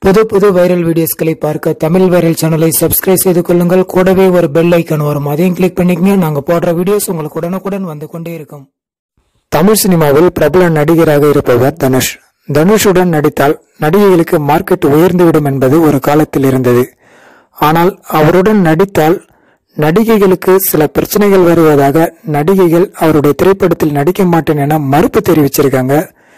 புது புது வைரல் வீடியோஸ்களை பார்க்க தமிழ் வைரல் சேனலை சப்ஸ்கிரைப் செய்து கொள்ளுங்கள் கூடவே ஒரு பெல் ஐக்கான் வரும் அதையும் கிளிக் பண்ணிக்கங்க நாங்க போடுற வீடியோஸ் உங்களுக்கு உடனுக்குடன் வந்து கொண்டே இருக்கும் தமிழ் சினிமாவில் பிரபல நடிகராக இருப்பவர் தனுஷ் தனுஷுடன் நடித்தால் நடிகைகளுக்கு மார்க்கெட் உயர்ந்துவிடும் என்பது ஒரு காலத்தில் இருந்தது ஆனால் அவருடன் நடித்தால் நடிகைகளுக்கு சில பிரச்சனைகள் வருவதாக நடிகைகள் அவருடைய திரைப்படத்தில் நடிக்க மாட்டேன் என மறுப்பு தெரிவிச்சிருக்காங்க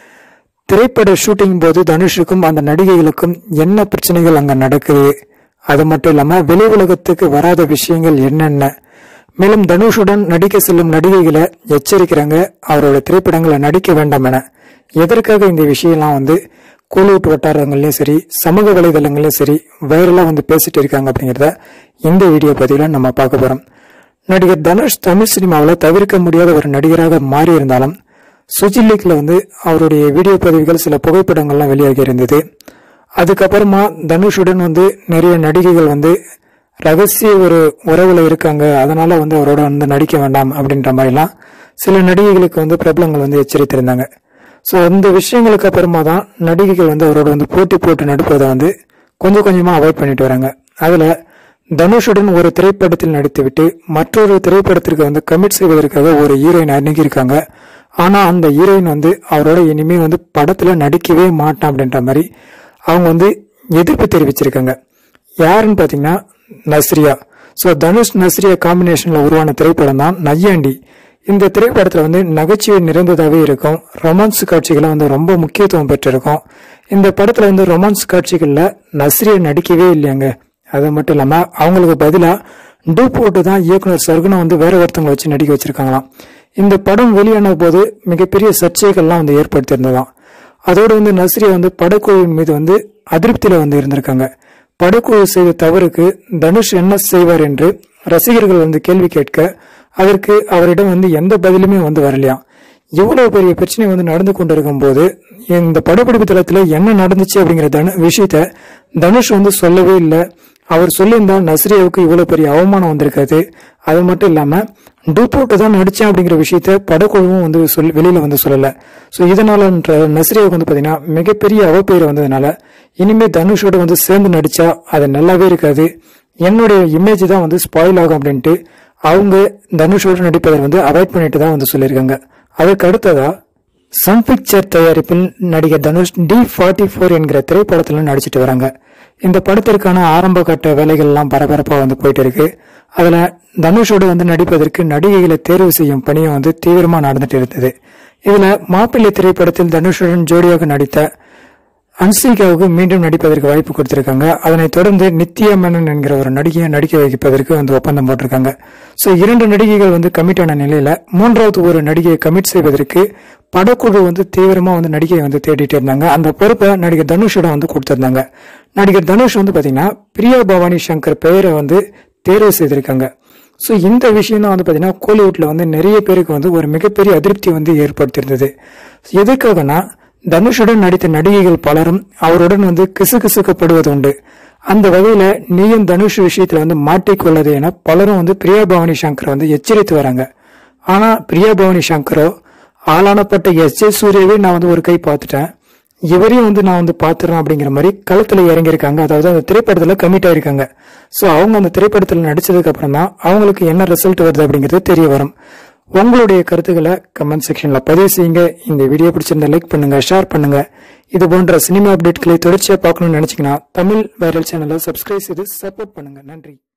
திரைப்பட ஷூட்டிங் போது தனுஷுக்கும் அந்த நடிகைகளுக்கும் என்ன பிரச்சனைகள் அங்க நடக்குது அது மட்டும் இல்லாம வெளி உலகத்துக்கு வராத விஷயங்கள் என்னென்ன மேலும் தனுஷுடன் நடிக்க செல்லும் நடிகைகளை எச்சரிக்கிறாங்க அவரோட திரைப்படங்களை நடிக்க வேண்டாம் என எதற்காக இந்த விஷயம்லாம் வந்து கோலிவுட் வட்டாரங்கள்லயும் சரி சமூக வலைதளங்களையும் சரி வைரலா வந்து பேசிட்டு இருக்காங்க அப்படிங்கிறத இந்த வீடியோ பதிவுல நம்ம பார்க்க போறோம் நடிகர் தனுஷ் தமிழ் சினிமாவில் தவிர்க்க முடியாத ஒரு நடிகராக மாறி இருந்தாலும் சுஜி லீக்ல வந்து அவருடைய வீடியோ பதிவுகள் சில புகைப்படங்கள்லாம் வெளியாகி இருந்தது அதுக்கப்புறமா தனுஷுடன் வந்து நிறைய நடிகைகள் வந்து ரகசிய ஒரு உறவுல இருக்காங்க அதனால வந்து அவரோட வந்து நடிக்க வேண்டாம் அப்படின்ற மாதிரிலாம் சில நடிகைகளுக்கு வந்து பிரபலங்கள் வந்து எச்சரித்திருந்தாங்க ஸோ அந்த விஷயங்களுக்கு அப்புறமா தான் நடிகைகள் வந்து அவரோட வந்து போட்டி போட்டு நடிப்பதை வந்து கொஞ்சம் கொஞ்சமா அவாய்ட் பண்ணிட்டு வராங்க அதுல தனுஷுடன் ஒரு திரைப்படத்தில் நடித்துவிட்டு மற்றொரு திரைப்படத்திற்கு வந்து கமிட் செய்வதற்காக ஒரு ஹீரோயின் அணுகியிருக்காங்க ஆனா அந்த ஹீரோயின் வந்து அவரோட இனிமே வந்து படத்துல நடிக்கவே மாட்டான் அப்படின்ற மாதிரி அவங்க வந்து எதிர்ப்பு தெரிவிச்சிருக்காங்க யாருன்னு பாத்தீங்கன்னா நஸ்ரியா ஸோ தனுஷ் நஸ்ரியா காம்பினேஷன்ல உருவான திரைப்படம் தான் நையாண்டி இந்த திரைப்படத்துல வந்து நகைச்சுவை நிறைந்ததாகவே இருக்கும் ரொமான்ஸ் காட்சிகளை வந்து ரொம்ப முக்கியத்துவம் பெற்றிருக்கும் இந்த படத்துல வந்து ரொமான்ஸ் காட்சிகள்ல நஸ்ரியா நடிக்கவே இல்லையாங்க அது மட்டும் இல்லாம அவங்களுக்கு பதிலா டூ போட்டு தான் இயக்குனர் சர்குணம் வந்து வேற ஒருத்தவங்களை வச்சு நடிக்க வச்சிருக்காங்களாம் இந்த படம் வெளியான போது மிகப்பெரிய சர்ச்சைகள்லாம் வந்து ஏற்படுத்தியிருந்ததாம் அதோடு வந்து நஸ்ரியா வந்து படக்குழுவின் மீது வந்து அதிருப்தியில வந்து இருந்திருக்காங்க படக்குழு செய்த தவறுக்கு தனுஷ் என்ன செய்வார் என்று ரசிகர்கள் வந்து கேள்வி கேட்க அதற்கு அவரிடம் வந்து எந்த பதிலுமே வந்து வரலையாம் இவ்வளவு பெரிய பிரச்சனை வந்து நடந்து கொண்டிருக்கும் போது இந்த படப்பிடிப்பு தளத்துல என்ன நடந்துச்சு அப்படிங்கிற தனு விஷயத்த தனுஷ் வந்து சொல்லவே இல்லை அவர் சொல்லியிருந்தால் நஸ்ரியாவுக்கு இவ்வளவு பெரிய அவமானம் வந்திருக்காது அது மட்டும் இல்லாம டூப்போட்டு தான் நடிச்சேன் அப்படிங்கிற விஷயத்த படக்குழுவும் வந்து சொல் வெளியில வந்து சொல்லல ஸோ இதனால நஸ்ரியாவுக்கு வந்து பாத்தீங்கன்னா மிகப்பெரிய அவப்பெயர் வந்ததுனால இனிமே தனுஷோட வந்து சேர்ந்து நடிச்சா அது நல்லாவே இருக்காது என்னுடைய இமேஜ் தான் வந்து ஸ்பாயில் ஆகும் அப்படின்ட்டு அவங்க தனுஷோடு நடிப்பதை வந்து அவாய்ட் பண்ணிட்டு தான் வந்து சொல்லியிருக்காங்க அதுக்கு அடுத்ததா சன் பிக்சர் தயாரிப்பில் நடிகர் தனுஷ் டி ஃபார்ட்டி ஃபோர் என்கிற திரைப்படத்துல நடிச்சிட்டு வராங்க இந்த படத்திற்கான ஆரம்ப கட்ட வேலைகள் எல்லாம் பரபரப்பா வந்து போயிட்டு இருக்கு அதுல தனுஷோடு வந்து நடிப்பதற்கு நடிகைகளை தேர்வு செய்யும் பணியும் வந்து தீவிரமா நடந்துட்டு இருந்தது இதுல மாப்பிள்ளை திரைப்படத்தில் தனுஷுடன் ஜோடியாக நடித்த அன்சிகாவுக்கு மீண்டும் நடிப்பதற்கு வாய்ப்பு கொடுத்திருக்காங்க அதனைத் தொடர்ந்து நித்யா மேனன் என்கிற ஒரு நடிகையை நடிக்க வைப்பதற்கு வந்து ஒப்பந்தம் போட்டிருக்காங்க சோ இரண்டு நடிகைகள் வந்து கமிட் ஆன நிலையில மூன்றாவது ஒரு நடிகையை கமிட் செய்வதற்கு படக்குழு வந்து தீவிரமா வந்து நடிகையை வந்து தேடிட்டு இருந்தாங்க அந்த பொறுப்பை நடிகர் தனுஷிடம் வந்து கொடுத்திருந்தாங்க நடிகர் தனுஷ் வந்து பாத்தீங்கன்னா பிரியா பவானி சங்கர் பெயரை வந்து தேர்வு செய்திருக்காங்க ஸோ இந்த விஷயம் தான் வந்து பார்த்தீங்கன்னா கோலிவுட்ல வந்து நிறைய பேருக்கு வந்து ஒரு மிகப்பெரிய அதிருப்தி வந்து ஏற்படுத்தியிருந்தது எதுக்காகனா தனுஷுடன் நடித்த நடிகைகள் பலரும் அவருடன் வந்து கிசுகிசுக்கப்படுவது உண்டு அந்த வகையில நீயும் தனுஷ் விஷயத்துல வந்து மாட்டிக்கொள்ளது என பலரும் வந்து பிரியா பவானி சங்கர் வந்து எச்சரித்து வராங்க ஆனா பிரியா பவானி சங்கரோ ஆளானப்பட்ட எஸ் ஜே சூர்யாவே நான் வந்து ஒரு கை பார்த்துட்டேன் இவரையும் வந்து நான் வந்து பாத்துறேன் அப்படிங்கிற மாதிரி களத்துல இறங்கியிருக்காங்க அதாவது அந்த திரைப்படத்துல கமிட் ஆயிருக்காங்க சோ அவங்க அந்த திரைப்படத்துல நடிச்சதுக்கு அப்புறம் தான் அவங்களுக்கு என்ன ரிசல்ட் வருது அப்படிங்கிறது தெரிய வரும் உங்களுடைய கருத்துக்களை கமெண்ட் செக்ஷன்ல பதிவு செய்யுங்க இந்த வீடியோ பிடிச்சிருந்தா லைக் பண்ணுங்க ஷேர் பண்ணுங்க இது போன்ற சினிமா அப்டேட்களை தொடர்ச்சியா பார்க்கணும்னு நினைச்சீங்கன்னா தமிழ் வைரல் சேனலை சப்ஸ்கிரைப் செய்து சப்போர்ட் பண்ணுங்க நன்றி